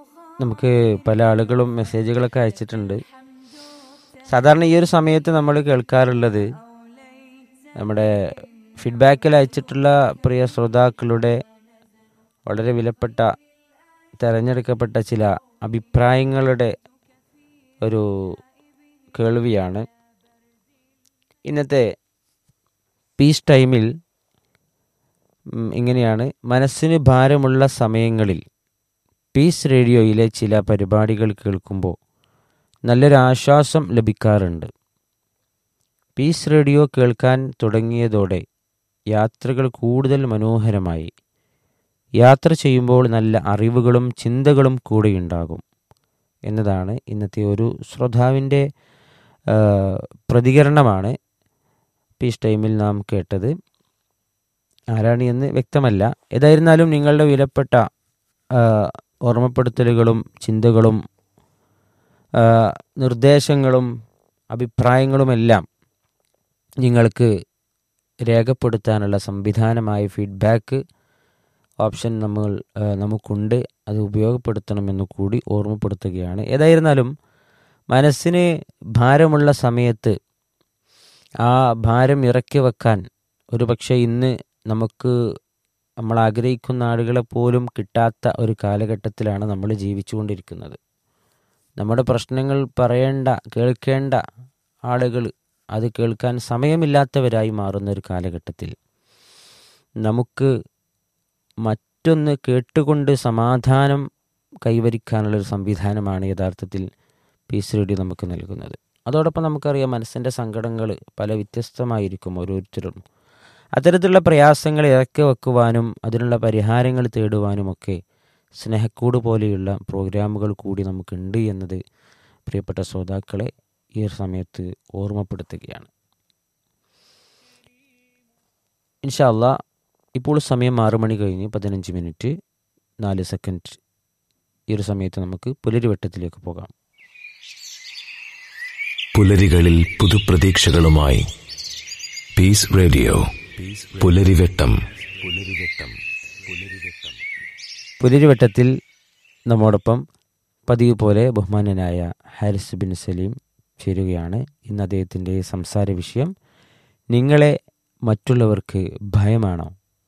നമുക്ക് പല ആളുകളും മെസ്സേജുകളൊക്കെ അയച്ചിട്ടുണ്ട് സാധാരണ ഈ ഒരു സമയത്ത് നമ്മൾ കേൾക്കാറുള്ളത് നമ്മുടെ ഫീഡ്ബാക്കിൽ അയച്ചിട്ടുള്ള പ്രിയ ശ്രോതാക്കളുടെ വളരെ വിലപ്പെട്ട തിരഞ്ഞെടുക്കപ്പെട്ട ചില അഭിപ്രായങ്ങളുടെ ഒരു കേൾവിയാണ് ഇന്നത്തെ പീസ് ടൈമിൽ ഉം, ഇങ്ങനെയാണ് മനസ്സിന് ഭാരമുള്ള സമയങ്ങളിൽ പീസ് റേഡിയോയിലെ ചില പരിപാടികൾ കേൾക്കുമ്പോൾ നല്ലൊരു ആശ്വാസം ലഭിക്കാറുണ്ട് പീസ് റേഡിയോ കേൾക്കാൻ തുടങ്ങിയതോടെ യാത്രകൾ കൂടുതൽ മനോഹരമായി യാത്ര ചെയ്യുമ്പോൾ നല്ല അറിവുകളും ചിന്തകളും കൂടെയുണ്ടാകും എന്നതാണ് ഇന്നത്തെ ഒരു ശ്രോതാവിൻ്റെ ആ, പ്രതികരണമാണ് പീസ് ടൈമിൽ നാം കേട്ടത് ആരാണ് എന്ന് വ്യക്തമല്ല ഏതായിരുന്നാലും നിങ്ങളുടെ വിലപ്പെട്ട ആ, ഓർമ്മപ്പെടുത്തലുകളും ചിന്തകളും ആ, നിർദ്ദേശങ്ങളും അഭിപ്രായങ്ങളുമെല്ലാം നിങ്ങൾക്ക് രേഖപ്പെടുത്താനുള്ള സംവിധാനമായ ഫീഡ്ബാക്ക് ഓപ്ഷൻ നമ്മൾ ആ, നമുക്കുണ്ട് അത് ഉപയോഗപ്പെടുത്തണമെന്ന് കൂടി ഓർമ്മപ്പെടുത്തുകയാണ് ഏതായിരുന്നാലും മനസ്സിന് ഭാരമുള്ള സമയത്ത് ആ ഭാരം ഇറക്കി വെക്കാൻ ഒരു പക്ഷേ ഇന്ന് നമുക്ക് നമ്മൾ ആഗ്രഹിക്കുന്ന ആളുകളെ പോലും കിട്ടാത്ത ഒരു കാലഘട്ടത്തിലാണ് നമ്മൾ ജീവിച്ചുകൊണ്ടിരിക്കുന്നത് നമ്മുടെ പ്രശ്നങ്ങൾ പറയേണ്ട കേൾക്കേണ്ട ആളുകൾ അത് കേൾക്കാൻ സമയമില്ലാത്തവരായി മാറുന്ന ഒരു കാലഘട്ടത്തിൽ നമുക്ക് മറ്റൊന്ന് കേട്ടുകൊണ്ട് സമാധാനം കൈവരിക്കാനുള്ളൊരു സംവിധാനമാണ് യഥാർത്ഥത്തിൽ പീസ് റേഡിയോ നമുക്ക് നൽകുന്നത് അതോടൊപ്പം നമുക്കറിയാം മനസ്സിൻ്റെ സങ്കടങ്ങൾ പല വ്യത്യസ്തമായിരിക്കും ഓരോരുത്തരും അത്തരത്തിലുള്ള പ്രയാസങ്ങൾ ഇറക്കി വെക്കുവാനും അതിനുള്ള പരിഹാരങ്ങൾ തേടുവാനുമൊക്കെ സ്നേഹക്കൂട് പോലെയുള്ള പ്രോഗ്രാമുകൾ കൂടി നമുക്കുണ്ട് എന്നത് പ്രിയപ്പെട്ട ശ്രോതാക്കളെ ഈ ഒരു സമയത്ത് ഓർമ്മപ്പെടുത്തുകയാണ് ഇൻഷാല്ല ഇപ്പോൾ സമയം ആറു മണി കഴിഞ്ഞ് പതിനഞ്ച് മിനിറ്റ് നാല് സെക്കൻഡ് ഈ ഒരു സമയത്ത് നമുക്ക് പുലരിവട്ടത്തിലേക്ക് പോകാം പുലരികളിൽ പുതുപ്രതീക്ഷകളുമായി പീസ് റേഡിയോ പുലരിവെട്ടം പുലരിവെട്ടം പുലരിവെട്ടം പുലരിവട്ടത്തിൽ നമ്മോടൊപ്പം പതിവ് പോലെ ബഹുമാനനായ ഹാരിസ് ബിൻ സലീം ചേരുകയാണ് ഇന്ന് അദ്ദേഹത്തിൻ്റെ സംസാര വിഷയം നിങ്ങളെ മറ്റുള്ളവർക്ക് ഭയമാണോ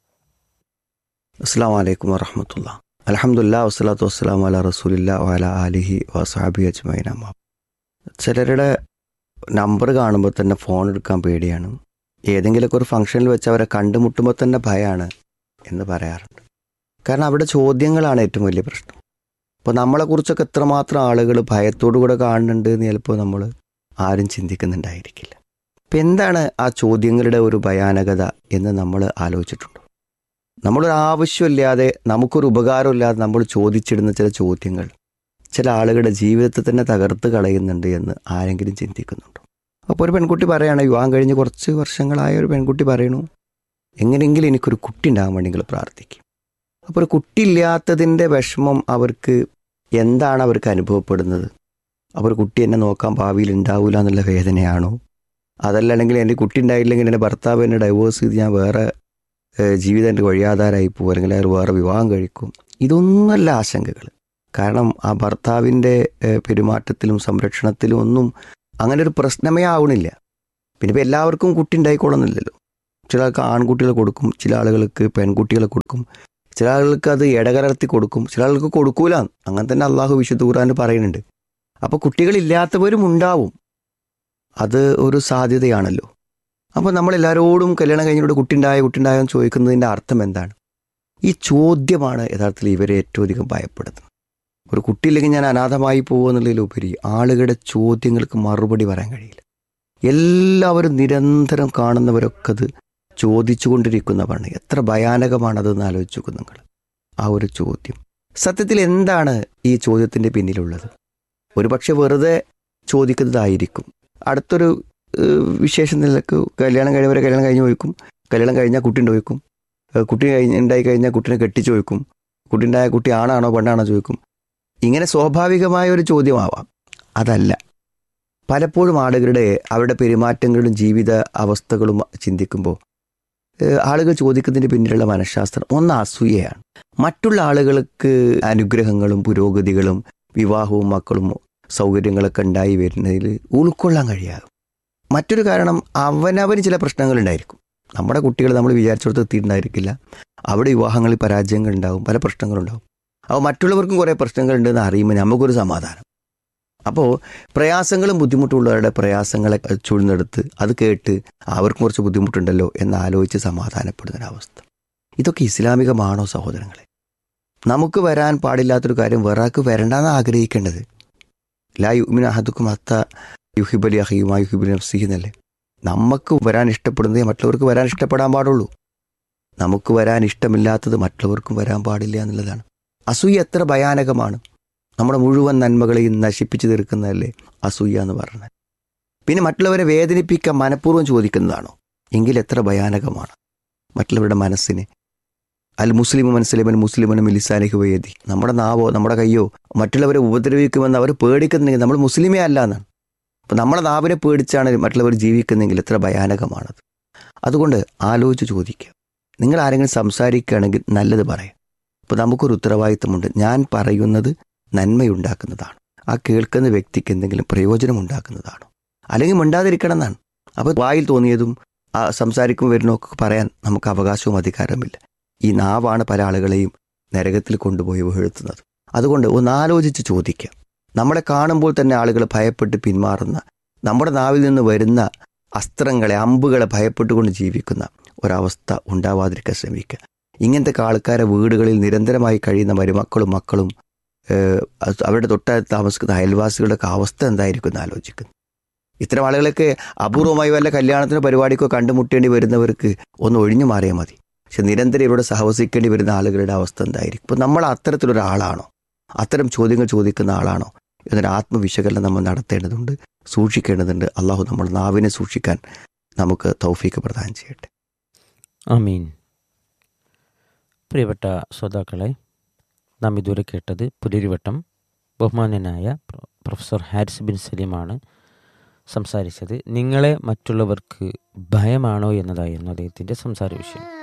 അസ്സാം വലൈക്കും വറഹമത്തുള്ള അലഹമുല്ല വസ്സലാത്തു വസ്സലാം അല റസൂലില്ല വല ആലിഹി വസാബി അജ്മൈൻ അമ്മ ചിലരുടെ നമ്പർ കാണുമ്പോൾ തന്നെ ഫോൺ എടുക്കാൻ പേടിയാണ് ഏതെങ്കിലുമൊക്കെ ഒരു ഫംഗ്ഷനിൽ വെച്ച് അവരെ കണ്ടുമുട്ടുമ്പോൾ തന്നെ ഭയമാണ് എന്ന് പറയാറുണ്ട് കാരണം അവിടെ ചോദ്യങ്ങളാണ് ഏറ്റവും വലിയ പ്രശ്നം അപ്പോൾ നമ്മളെക്കുറിച്ചൊക്കെ എത്രമാത്രം ആളുകൾ ഭയത്തോടു കൂടെ കാണുന്നുണ്ട് എന്ന് ചിലപ്പോൾ നമ്മൾ ആരും ചിന്തിക്കുന്നുണ്ടായിരിക്കില്ല അപ്പം എന്താണ് ആ ചോദ്യങ്ങളുടെ ഒരു ഭയാനകത എന്ന് നമ്മൾ ആലോചിച്ചിട്ടുണ്ടോ നമ്മളൊരു ആവശ്യമില്ലാതെ നമുക്കൊരു ഉപകാരമില്ലാതെ നമ്മൾ ചോദിച്ചിടുന്ന ചില ചോദ്യങ്ങൾ ചില ആളുകളുടെ ജീവിതത്തെ തന്നെ തകർത്ത് കളയുന്നുണ്ട് എന്ന് ആരെങ്കിലും ചിന്തിക്കുന്നുണ്ടോ അപ്പോൾ ഒരു പെൺകുട്ടി പറയാണ് വിവാഹം കഴിഞ്ഞ് കുറച്ച് വർഷങ്ങളായ ഒരു പെൺകുട്ടി പറയണു എങ്ങനെയെങ്കിലും എനിക്കൊരു കുട്ടി ഉണ്ടാകാൻ വേണ്ടി നിങ്ങൾ പ്രാർത്ഥിക്കും അപ്പോൾ ഒരു കുട്ടി ഇല്ലാത്തതിൻ്റെ വിഷമം അവർക്ക് എന്താണ് അവർക്ക് അനുഭവപ്പെടുന്നത് അവർ കുട്ടി എന്നെ നോക്കാൻ ഭാവിയിൽ ഉണ്ടാവില്ല എന്നുള്ള വേദനയാണോ അതല്ലെങ്കിൽ എൻ്റെ കുട്ടി ഉണ്ടായില്ലെങ്കിൽ എൻ്റെ ഭർത്താവ് എന്നെ ഡൈവോഴ്സ് ചെയ്ത് ഞാൻ വേറെ ഏഹ് ജീവിതം എൻ്റെ വഴിയാധാരമായി പോകും അല്ലെങ്കിൽ അയാൾ വേറെ വിവാഹം കഴിക്കും ഇതൊന്നുമല്ല ആശങ്കകൾ കാരണം ആ ഭർത്താവിൻ്റെ ഏഹ് പെരുമാറ്റത്തിലും സംരക്ഷണത്തിലും ഒന്നും അങ്ങനെ ഒരു പ്രശ്നമേ ആവണില്ല പിന്നെ ഇപ്പം എല്ലാവർക്കും കുട്ടി ഉണ്ടായിക്കോളുന്നില്ലല്ലോ ചില ആൾക്ക് ആൺകുട്ടികളെ കൊടുക്കും ചില ആളുകൾക്ക് പെൺകുട്ടികളെ കൊടുക്കും ചില ആളുകൾക്ക് അത് ഇടകലർത്തി കൊടുക്കും ചില ആളുകൾക്ക് കൊടുക്കൂല അങ്ങനെ തന്നെ അള്ളാഹു വിശുദ്ധ ഖുർആൻ പറയുന്നുണ്ട് അപ്പോൾ കുട്ടികളില്ലാത്തവരും ഉണ്ടാവും അത് ഒരു സാധ്യതയാണല്ലോ അപ്പോൾ നമ്മൾ എല്ലാവരോടും കല്യാണം കഴിഞ്ഞിട്ട് കുട്ടി ഉണ്ടായ കുട്ടി ഉണ്ടായോ എന്ന് ചോദിക്കുന്നതിൻ്റെ അർത്ഥം എന്താണ് ഈ ചോദ്യമാണ് യഥാർത്ഥത്തിൽ ഇവരെ ഏറ്റവും അധികം ഭയപ്പെടുന്നത് ഒരു കുട്ടിയില്ലെങ്കിൽ ഞാൻ അനാഥമായി പോകുമെന്നുള്ളതിലുപരി ആളുകളുടെ ചോദ്യങ്ങൾക്ക് മറുപടി പറയാൻ കഴിയില്ല എല്ലാവരും നിരന്തരം കാണുന്നവരൊക്കെ അത് ചോദിച്ചുകൊണ്ടിരിക്കുന്നവരാണ് എത്ര ഭയാനകമാണതെന്ന് ആലോചിച്ചു നോക്കും നിങ്ങൾ ആ ഒരു ചോദ്യം സത്യത്തിൽ എന്താണ് ഈ ചോദ്യത്തിൻ്റെ പിന്നിലുള്ളത് ഒരുപക്ഷെ വെറുതെ ചോദിക്കുന്നതായിരിക്കും അടുത്തൊരു ഏഹ് വിശേഷം നിലക്ക് കല്യാണം കഴിഞ്ഞവരെ കല്യാണം കഴിഞ്ഞ് ചോദിക്കും കല്യാണം കഴിഞ്ഞാൽ കുട്ടി ഉണ്ട് ചോദിക്കും ഏഹ് കുട്ടി കഴിഞ്ഞ് ഉണ്ടായി കഴിഞ്ഞാൽ കുട്ടീനെ കെട്ടിച്ച് ചോദിക്കും കുട്ടി ഉണ്ടായ കുട്ടി ആണാണോ പെണ്ണാണോ ചോദിക്കും ഇങ്ങനെ സ്വാഭാവികമായ ഒരു ചോദ്യമാവാം അതല്ല പലപ്പോഴും ആളുകളുടെ അവരുടെ പെരുമാറ്റങ്ങളും ജീവിത അവസ്ഥകളും ചിന്തിക്കുമ്പോൾ ഏഹ്, ആളുകൾ ചോദിക്കുന്നതിന് പിന്നിലുള്ള മനഃശാസ്ത്രം ഒന്ന് അസൂയയാണ് മറ്റുള്ള ആളുകൾക്ക് അനുഗ്രഹങ്ങളും പുരോഗതികളും വിവാഹവും മക്കളും സൗകര്യങ്ങളൊക്കെ ഉണ്ടായി വരുന്നതിൽ ഉൾക്കൊള്ളാൻ കഴിയാകും മറ്റൊരു കാരണം അവനവന് ചില പ്രശ്നങ്ങൾ ഉണ്ടായിരിക്കും നമ്മുടെ കുട്ടികൾ നമ്മൾ വിചാരിച്ചിടത്ത് എത്തിയിട്ടുണ്ടായിരിക്കില്ല അവിടെ വിവാഹങ്ങളിൽ പരാജയങ്ങൾ ഉണ്ടാവും പല പ്രശ്നങ്ങളുണ്ടാവും അപ്പോൾ മറ്റുള്ളവർക്കും കുറേ പ്രശ്നങ്ങളുണ്ടെന്ന് അറിയുമ്പോൾ നമുക്കൊരു സമാധാനം അപ്പോൾ പ്രയാസങ്ങളും ബുദ്ധിമുട്ടുള്ളവരുടെ പ്രയാസങ്ങളെ ചൂഴ്ന്നെടുത്ത് അത് കേട്ട് അവർക്കും കുറച്ച് ബുദ്ധിമുട്ടുണ്ടല്ലോ എന്ന് ആലോചിച്ച് സമാധാനപ്പെടുന്നൊരവസ്ഥ ഇതൊക്കെ ഇസ്ലാമികമാണോ സഹോദരങ്ങളെ നമുക്ക് വരാൻ പാടില്ലാത്തൊരു കാര്യം വേറാക്ക് വരണ്ടെന്ന് ആഗ്രഹിക്കേണ്ടത് ലാ യുമിൻ അഹദുക്കും അത്ത യുഹിബലി അഹിയുമാ യുഹിബലി നഫ്സിഹി എന്നല്ലേ നമുക്ക് വരാൻ ഇഷ്ടപ്പെടുന്നതേ മറ്റുള്ളവർക്ക് വരാൻ ഇഷ്ടപ്പെടാൻ പാടുള്ളൂ നമുക്ക് വരാൻ ഇഷ്ടമില്ലാത്തത് മറ്റുള്ളവർക്കും വരാൻ പാടില്ല എന്നുള്ളതാണ് അസൂയ എത്ര ഭയാനകമാണ് നമ്മുടെ മുഴുവൻ നന്മകളെയും നശിപ്പിച്ചു തീർക്കുന്നതല്ലേ അസൂയ എന്ന് പറഞ്ഞത് പിന്നെ മറ്റുള്ളവരെ വേദനിപ്പിക്കാൻ മനഃപൂർവ്വം ചോദിക്കുന്നതാണോ എങ്കിൽ എത്ര ഭയാനകമാണ് മറ്റുള്ളവരുടെ മനസ്സിനെ അൽ മുസ്ലിം മനസ്സിലിമൻ മുസ്ലിമനും ലിസാനിഹ് വേദി നമ്മുടെ നാവോ നമ്മുടെ കയ്യോ മറ്റുള്ളവരെ ഉപദ്രവിക്കുമെന്ന് അവർ പേടിക്കുന്നെങ്കിൽ നമ്മൾ മുസ്ലിമേ അല്ല എന്നാണ് അപ്പം നമ്മളെ നാവിനെ പേടിച്ചാണ് മറ്റുള്ളവർ ജീവിക്കുന്നെങ്കിൽ എത്ര ഭയാനകമാണത് അതുകൊണ്ട് ആലോചിച്ച് ചോദിക്കുക നിങ്ങൾ ആരെങ്കിലും സംസാരിക്കുകയാണെങ്കിൽ നല്ലത് പറയാം അപ്പോൾ നമുക്കൊരു ഉത്തരവാദിത്തമുണ്ട് ഞാൻ പറയുന്നത് നന്മയുണ്ടാക്കുന്നതാണ് ആ കേൾക്കുന്ന വ്യക്തിക്ക് എന്തെങ്കിലും പ്രയോജനം ഉണ്ടാക്കുന്നതാണോ അല്ലെങ്കിൽ മിണ്ടാതിരിക്കണം എന്നാണ് അപ്പോൾ വായിൽ തോന്നിയതും ആ സംസാരിക്കും വരുന്നൊക്കെ പറയാൻ നമുക്ക് അവകാശവും അധികാരമില്ല ഈ നാവാണ് പല ആളുകളെയും നരകത്തിൽ കൊണ്ടുപോയി വീഴ്ത്തുന്നത് അതുകൊണ്ട് ഒന്ന് ആലോചിച്ച് ചോദിക്കാം നമ്മളെ കാണുമ്പോൾ തന്നെ ആളുകൾ ഭയപ്പെട്ട് പിന്മാറുന്ന നമ്മുടെ നാവിൽ നിന്ന് വരുന്ന അസ്ത്രങ്ങളെ അമ്പുകളെ ഭയപ്പെട്ടുകൊണ്ട് ജീവിക്കുന്ന ഒരവസ്ഥ ഉണ്ടാവാതിരിക്കാൻ ശ്രമിക്കുക ഇങ്ങനത്തെ ആൾക്കാരെ വീടുകളിൽ നിരന്തരമായി കഴിയുന്ന മരുമക്കളും മക്കളും ഏഹ്, അത് അവരുടെ തൊട്ടടുത്ത് താമസിക്കുന്ന അയൽവാസികളുടെ ഒക്കെ അവസ്ഥ എന്തായിരിക്കും എന്ന് ആലോചിക്കുന്നു ഇത്തരം ആളുകളൊക്കെ അപൂർവമായി വല്ല കല്യാണത്തിനോ പരിപാടിക്കോ കണ്ടുമുട്ടേണ്ടി വരുന്നവർക്ക് ഒന്ന് ഒഴിഞ്ഞു മാറിയാൽ മതി പക്ഷെ നിരന്തരം ഇവരോട് സഹവസിക്കേണ്ടി വരുന്ന ആളുകളുടെ അവസ്ഥ എന്തായിരിക്കും ഇപ്പം നമ്മൾ അത്തരത്തിലൊരാളാണോ അത്തരം ചോദ്യങ്ങൾ ചോദിക്കുന്ന ആളാണോ എന്നൊരു ആത്മവിശകലനം നമ്മൾ നടത്തേണ്ടതുണ്ട് സൂക്ഷിക്കേണ്ടതുണ്ട് അള്ളാഹു നമ്മൾ നാവിനെ സൂക്ഷിക്കാൻ നമുക്ക് തൗഫീക്ക് പ്രദാനം ചെയ്യട്ടെ ആമീൻ പ്രിയപ്പെട്ട ശ്രോതാക്കളെ നാം ഇതുവരെ കേട്ടത് പുലരിവട്ടം ബഹുമാന്യനായ പ്രൊ- പ്രൊഫസർ ഹാരിസ് ബിൻ സലീമാണ് സംസാരിച്ചത് നിങ്ങളെ മറ്റുള്ളവർക്ക് ഭയമാണോ എന്നതായിരുന്നു അദ്ദേഹത്തിൻ്റെ സംസാര വിഷയം